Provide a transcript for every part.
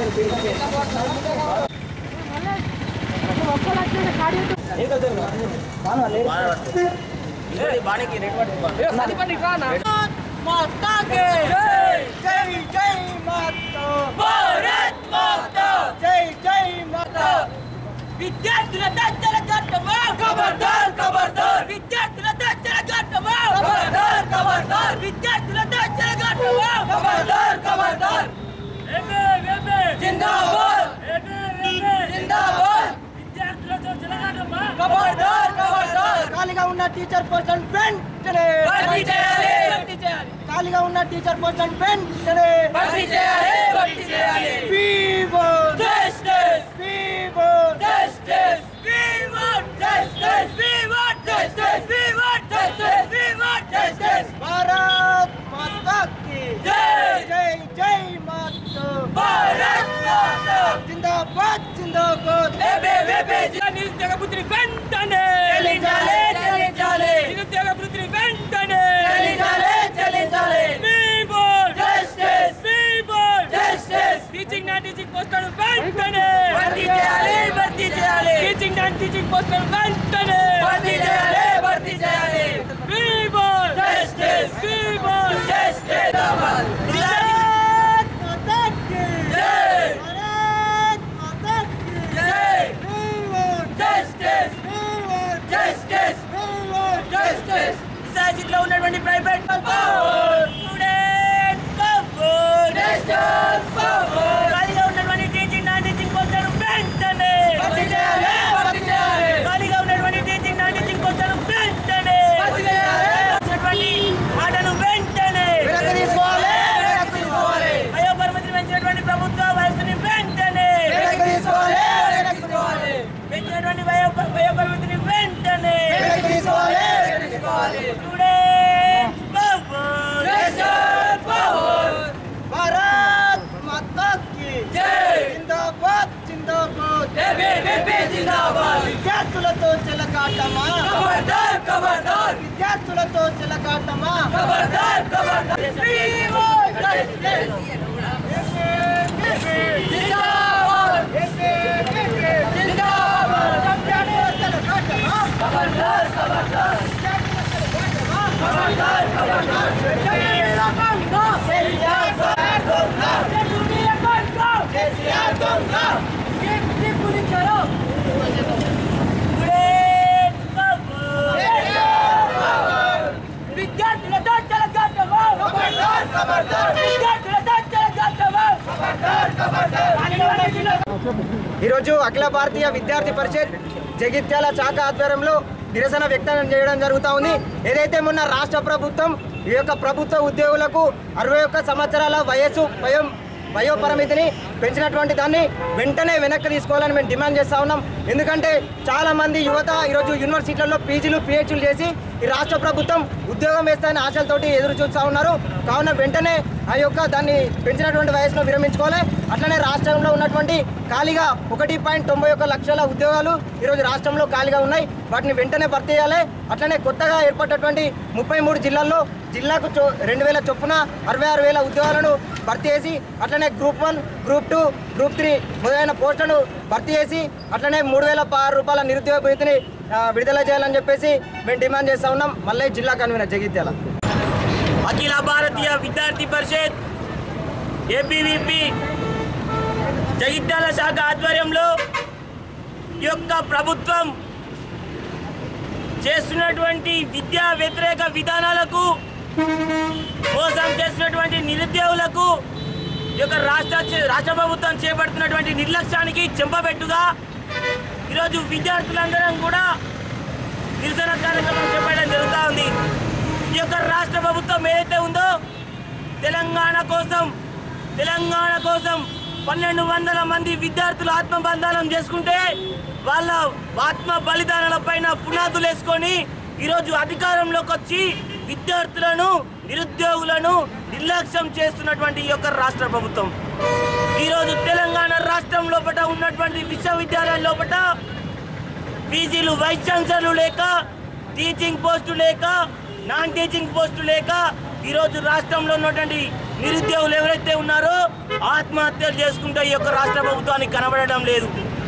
విద్యార్థుల దచ్చల చట్టమా ఖబర్దార్ ఖబర్దార్ విద్యార్థుల దచ్చల చట్టమా ఖబర్దార్ ఖబర్దార్ విద్యార్థుల దచ్చల చట్టమా ఖబర్దార్ ఖబర్దార్ జిందాబాద్ జిందాబాద్ విద్యార్థులతో చెలగాటమా ఖబర్దార్ ఖబర్దార్ ఖాళీగా ఉన్న టీచర్ పోస్టల్ వెంటనే భర్తీ చేయాలి భర్తీ చేయాలి ఖాళీగా ఉన్న టీచర్ పోస్టల్ వెంటనే భర్తీ చేయాలి భర్తీ చేయాలి fever justice fever Justice! We want justice! We want justice! We want justice! We want justice! Bharat Mata కి జై! జై జై మాతా భారత్ మాతా! జిందాబాద్ జిందాబాద్ ఏబే, ఏబే, నిరుద్యోగ వృత్తిని వెంటనే చెల్లించాలి, చెల్లించాలి నిరుద్యోగ వృత్తిని వెంటనే చెల్లించాలి చెల్లించాలి justice justice teaching non teaching పోస్టులను వెంటనే భర్తీ చేయాలి భర్తీ చేయాలి టీచింగ్ నాన్ టీచింగ్ పోస్టులను వెంటనే భర్తీ చేయాలి భర్తీ చేయాలి జస్టిస్ జస్టిస్ భారత్ మాతా కి జై! భారత్ మాతా కి జై! Fever justice fever justice fever justice విశాఖలో ఉన్నటువంటి private students power national power ఖాళీగా ఉన్నటువంటి టీచింగ్ నాన్ టీచింగ్ పోస్టులను వెంటనే భర్తీ చేయాలి భర్తీ చేయాలి ఖాళీగా ఉన్నటువంటి టీచింగ్ నాన్ టీచింగ్ పోస్టులను వెంటనే భర్తీ చేయాలి ఉన్నటువంటి మాటను వెంటనే వెనక్కి తీసుకోవాలి వెనక్కి తీసుకోవాలి వయోపరిమితిని పెంచినటువంటి ప్రభుత్వ వయసుని వెంటనే వెనక్కి తీసుకోవాలి వెనక్కి తీసుకోవాలి పెంచినటువంటి వయో వయోపరిమితిని వెంటనే వెనక్కి తీసుకోవాలి వెనక్కి తీసుకోవాలి students power national power Bharat Mata కి జై! జిందాబాద్ జిందాబాద్ ఏబే ఏబే జిందాబాద్ విద్యార్థులతో చెలకాటమా ఖబర్దార్ ఖబర్దార్ విద్యార్థులతో చెలకాటమా ఖబర్దార్ ఖబర్దార్ We want justice! జిందాబాద్ జిందాబాద్ ఖబర్దార్ ఖబర్దార్ ఖబర్దార్ ఖబర్దార్ కేసీఆర్ దొంగ కేసీఆర్ దొంగ విద్యార్థుల దాచల గట్టమా ఖబర్దార్ ఖబర్దార్ విద్యార్థుల దాచల గట్టమా ఖబర్దార్ ఖబర్దార్ ఈరోజు అఖిల భారతీయ విద్యార్థి పరిషత్ జగిత్యాల శాఖ ఆధ్వర్యంలో నిరసన వ్యక్తం చేయడం జరుగుతూ ఉంది ఏదైతే మొన్న రాష్ట్ర ప్రభుత్వం ఈ యొక్క ప్రభుత్వ ఉద్యోగులకు అరవై ఒక్క సంవత్సరాల వయస్సు వయం వయో పరిమితిని పెంచినటువంటి దాన్ని వెంటనే వెనక్కి తీసుకోవాలని మేము డిమాండ్ చేస్తూ ఉన్నాం ఎందుకంటే చాలా మంది యువత ఈరోజు యూనివర్సిటీలలో పీజీలు పిహెచ్లు చేసి ఈ రాష్ట్ర ప్రభుత్వం ఉద్యోగం వేస్తాయని ఆశలతోటి ఎదురు చూస్తూ ఉన్నారు కావున వెంటనే ఆ యొక్క దాన్ని పెంచినటువంటి వయసులో విరమించుకోవాలి అట్లనే రాష్ట్రంలో ఉన్నటువంటి ఖాళీగా ఒకటి పాయింట్ తొంభై ఒక్క లక్షల ఉద్యోగాలు ఈరోజు రాష్ట్రంలో ఖాళీగా ఉన్నాయి వాటిని వెంటనే భర్తీ చేయాలి అట్లనే కొత్తగా ఏర్పడినటువంటి ముప్పై మూడు జిల్లాల్లో జిల్లాకు చొ రెండు వేల చొప్పున అరవై ఆరు వేల ఉద్యోగాలను భర్తీ చేసి అట్లనే group one group two group three మొదలైన పోస్టులను భర్తీ చేసి అట్లనే మూడు వేల ఆరు రూపాయల నిరుద్యోగ భృతిని ఆ, విడుదల చేయాలని చెప్పేసి మేము డిమాండ్ చేస్తూ ఉన్నాం మళ్ళీ జిల్లా కన్వీనర్ జగిత్యాల అఖిల భారతీయ విద్యార్థి పరిషత్ ఏబీవీపీ జగిత్యాల శాఖ ఆధ్వర్యంలో ఈ యొక్క ప్రభుత్వం చేస్తున్నటువంటి విద్యా వ్యతిరేక విధానాలకు మోసం చేసినటువంటి నిరుద్యోగులకు ఈ యొక్క రాష్ట్ర చే- రాష్ట్ర ప్రభుత్వం చేపడుతున్నటువంటి నిర్లక్ష్యానికి చెంపబెట్టుగా ఈరోజు విద్యార్థులందరం కూడా నిరసన కార్యక్రమం చేపట్టడం జరుగుతూ ఉంది ఈ యొక్క రాష్ట్ర ప్రభుత్వం ఏదైతే ఉందో తెలంగాణ కోసం తెలంగాణ కోసం పన్నెండు వందల మంది విద్యార్థులు ఆత్మ బలిదానం చేసుకుంటే వాళ్ళ ఆత్మ బలిదానాల పైన పునాదులు వేసుకొని ఈరోజు అధికారంలోకి వచ్చి విద్యార్థులను నిరుద్యోగులను నిర్లక్ష్యం చేస్తున్నటువంటి ఈ యొక్క రాష్ట్ర ప్రభుత్వం ఈరోజు తెలంగాణ రాష్ట్రం లోపల ఉన్నటువంటి విశ్వవిద్యాలయం లోపల పీజీలు వైస్ ఛాన్సలర్లు లేక టీచింగ్ పోస్టు లేక నాన్ టీచింగ్ పోస్టు లేక ఈరోజు రాష్ట్రంలో ఉన్నటువంటి నిరుద్యోగులు ఎవరైతే ఉన్నారో ఆత్మహత్యలు చేసుకుంటే ఈ యొక్క రాష్ట్ర ప్రభుత్వానికి కనబడడం లేదు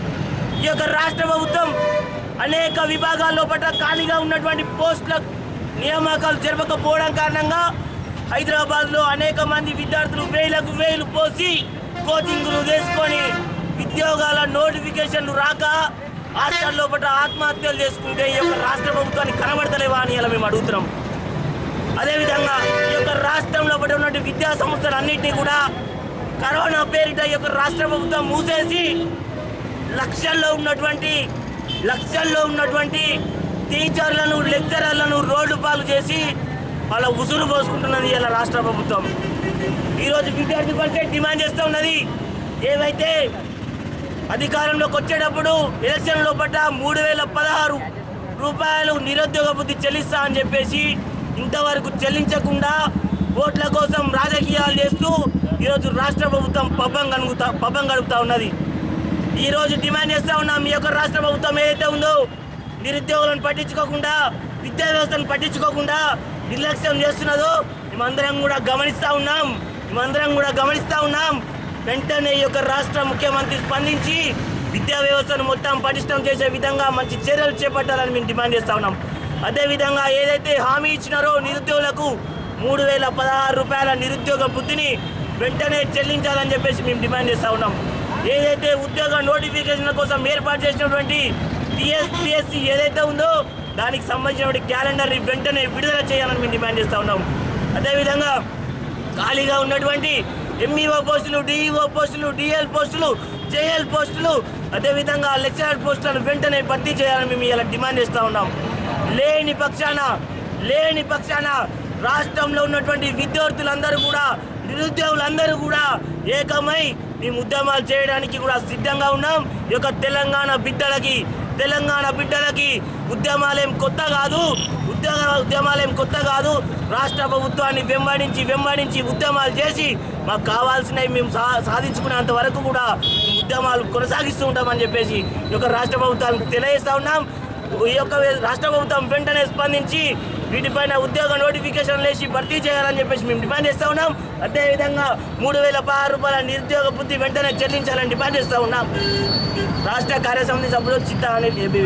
ఈ యొక్క రాష్ట్ర ప్రభుత్వం అనేక విభాగాల్లో పట్ల ఖాళీగా ఉన్నటువంటి పోస్టుల నియామకాలు జరపకపోవడం కారణంగా హైదరాబాద్లో అనేక మంది విద్యార్థులు వేలకు వేలు పోసి కోచింగ్లు తీసుకొని ఉద్యోగాల నోటిఫికేషన్లు రాక హాస్టల్లో పట్ల ఆత్మహత్యలు చేసుకుంటే ఈ యొక్క రాష్ట్ర ప్రభుత్వానికి కనబడతలేవా అని ఇలా మేము అడుగుతున్నాం అదేవిధంగా ఈ యొక్క రాష్ట్రంలో పడి ఉన్నటువంటి విద్యా సంస్థలన్నింటినీ కూడా కరోనా పేరిట ఈ యొక్క రాష్ట్ర ప్రభుత్వం మూసేసి లక్షల్లో ఉన్నటువంటి లక్షల్లో ఉన్నటువంటి టీచర్లను లెక్చరర్లను రోడ్డు పాలు చేసి వాళ్ళ ఉసురు పోసుకుంటున్నది ఇలా రాష్ట్ర ప్రభుత్వం ఈరోజు విద్యార్థి పరిషత్ డిమాండ్ చేస్తూ ఉన్నది ఏవైతే అధికారంలోకి వచ్చేటప్పుడు ఎలక్షన్లో పట్ట మూడు వేల పదహారు రూపాయలు నిరుద్యోగ బుద్ధి చెల్లిస్తా అని చెప్పేసి ఇంతవరకు చెల్లించకుండా ఓట్ల కోసం రాజకీయాలు చేస్తూ ఈరోజు రాష్ట్ర ప్రభుత్వం పబ్బం కనుగుతా పబ్బం గడుపుతా ఉన్నది ఈ రోజు డిమాండ్ చేస్తా ఉన్నాం మీ యొక్క రాష్ట్ర ప్రభుత్వం ఏదైతే ఉందో నిరుద్యోగులను పట్టించుకోకుండా విద్యా వ్యవస్థను పట్టించుకోకుండా నిర్లక్ష్యం చేస్తున్నదో మేమందరం కూడా గమనిస్తా ఉన్నాం మేమందరం కూడా గమనిస్తా ఉన్నాం వెంటనే ఈ యొక్క రాష్ట్ర ముఖ్యమంత్రి స్పందించి విద్యా వ్యవస్థను మొత్తం పటిష్టం చేసే విధంగా మంచి చర్యలు చేపట్టాలని మేము డిమాండ్ చేస్తా ఉన్నాం అదేవిధంగా ఏదైతే హామీ ఇచ్చినారో నిరుద్యోగులకు మూడు వేల పదహారు రూపాయల నిరుద్యోగ బుద్ధిని వెంటనే చెల్లించాలని చెప్పేసి మేము డిమాండ్ చేస్తా ఉన్నాం ఏదైతే ఉద్యోగ నోటిఫికేషన్ కోసం ఏర్పాటు చేసినటువంటి టీఎస్పీఎస్సీ ఏదైతే ఉందో దానికి సంబంధించినటువంటి క్యాలెండర్ని వెంటనే విడుదల చేయాలని మేము డిమాండ్ చేస్తా ఉన్నాం అదేవిధంగా ఖాళీగా ఉన్నటువంటి ఎంఈఓ పోస్టులు డిఈఓ పోస్టులు డిఎల్ పోస్టులు జేఎల్ పోస్టులు అదేవిధంగా లెక్చరర్ పోస్టులను వెంటనే భర్తీ చేయాలని మేము ఇలా డిమాండ్ చేస్తూ ఉన్నాం లేని పక్షాన లేని పక్షాన రాష్ట్రంలో ఉన్నటువంటి విద్యార్థులందరూ కూడా నిరుద్యోగులందరూ కూడా ఏకమై మేము ఉద్యమాలు చేయడానికి కూడా సిద్ధంగా ఉన్నాం ఈ యొక్క తెలంగాణ బిడ్డలకి తెలంగాణ బిడ్డలకి ఉద్యమాలేం కొత్త కాదు ఉద్యోగ ఉద్యమాలేం కొత్త కాదు రాష్ట్ర ప్రభుత్వాన్ని వెంబడించి వెంబడించి ఉద్యమాలు చేసి మాకు కావాల్సినవి మేము సా సాధించుకునేంత వరకు కూడా ఈ ఉద్యమాలు కొనసాగిస్తూ ఉంటామని చెప్పేసి ఈ యొక్క రాష్ట్ర ప్రభుత్వానికి తెలియజేస్తా ఉన్నాం ఈ యొక్క రాష్ట్ర ప్రభుత్వం వెంటనే స్పందించి వీటిపైన ఉద్యోగ నోటిఫికేషన్ లేచి భర్తీ చేయాలని చెప్పేసి మేము డిమాండ్ చేస్తూ ఉన్నాం అదేవిధంగా మూడు వేల పదహారు రూపాయల నిరుద్యోగ బుద్ధి వెంటనే చెల్లించాలని డిమాండ్ చేస్తూ ఉన్నాం రాష్ట్ర కార్యసమితి సభ్యులు చిత్తా అని